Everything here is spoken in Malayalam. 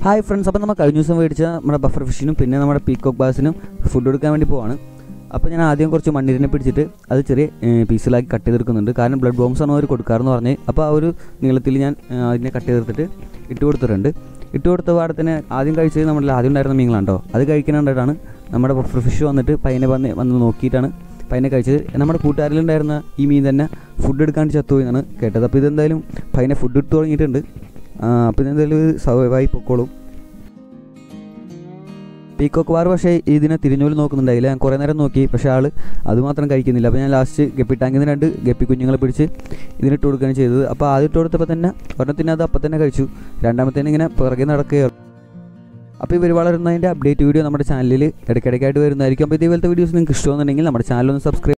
ഹായ് ഫ്രണ്ട്സ് അപ്പോൾ നമ്മൾ കഴിഞ്ഞ ദിവസം മേടിച്ച നമ്മുടെ ബഫർ ഫിഷിനും പിന്നെ നമ്മുടെ പീക്കോക്ക് ബാസിനും ഫുഡ് കൊടുക്കാൻ വേണ്ടി പോവാണ് അപ്പോൾ ഞാൻ ആദ്യം കുറച്ച് മണ്ണിരിനെ പിടിച്ചിട്ട് അത് ചെറിയ പീസിലാക്കി കട്ട് ചെയ്തെടുക്കുന്നുണ്ട് കാരണം ബ്ലഡ് ബോംസ് ആണ് അവർ കൊടുക്കാറെന്ന് പറഞ്ഞ് അപ്പോൾ ആ ഒരു നീളത്തിൽ ഞാൻ ഏ, അതിനെ കട്ട് ചെയ്തെടുത്തിട്ട് ഇട്ട് കൊടുത്തിട്ടുണ്ട് ഇട്ട് കൊടുത്ത പാടെ തന്നെ ആദ്യം കഴിച്ചത് നമ്മുടെ ആദ്യം ഉണ്ടായിരുന്ന മീനുകളാണ്ടോ അത് കഴിക്കാനായിട്ടാണ് നമ്മുടെ ബഫർ ഫിഷ് വന്നിട്ട് പയ്യനെ വന്ന് വന്ന് നോക്കിയിട്ടാണ് പയ്യനെ കഴിച്ചത് നമ്മുടെ കൂട്ടുകാരിലുണ്ടായിരുന്ന ഈ മീൻ തന്നെ ഫുഡ് എടുക്കാണ്ട് ചത്തുപോയി എന്നാണ് കേട്ടത് അപ്പോൾ ഇതെന്തായാലും പയ്യനെ ഫുഡ് ഇട്ട് തുടങ്ങിയിട്ടുണ്ട് ആ, അപ്പോൾ ഇതെന്തായാലും സർവൈവായി പൊക്കോളും പീക്കോക്ക് വാർ പക്ഷേ ഇതിനെ തിരിഞ്ഞോല് നോക്കുന്നുണ്ടായില്ല ഞാൻ കുറേ നേരം നോക്കി പക്ഷേ ആൾ അതുമാത്രം കഴിക്കുന്നില്ല അപ്പോൾ ഞാൻ ലാസ്റ്റ് ഗപ്പി ടാങ്കിൽ നിന്ന് രണ്ട് ഗപ്പി കുഞ്ഞുങ്ങളെ പിടിച്ച് ഇതിനിട്ട് കൊടുക്കുകയാണ് ചെയ്തത് അപ്പോൾ ആദ്യം ഇട്ട് കൊടുത്തപ്പോൾ തന്നെ ഒരെണ്ണത്തിന് അത് അപ്പം തന്നെ കഴിച്ചു രണ്ടാമത്തേന് ഇങ്ങനെ പിറകെ നടക്കുകയാണ് അപ്പോൾ ഇവർ വളരുന്നതിൻ്റെ അപ്ഡേറ്റ് വീഡിയോ നമ്മുടെ ചാനലിൽ ഇടയ്ക്കിടയ്ക്കായിട്ട് വരുന്നതായിരിക്കും അപ്പോൾ ഇതേപോലത്തെ വീഡിയോസ് നിങ്ങൾക്ക് ഇഷ്ടമെന്നുണ്ടെങ്കിൽ നമ്മുടെ ചാനൽ ഒന്ന് സബ്സ്ക്രൈബ്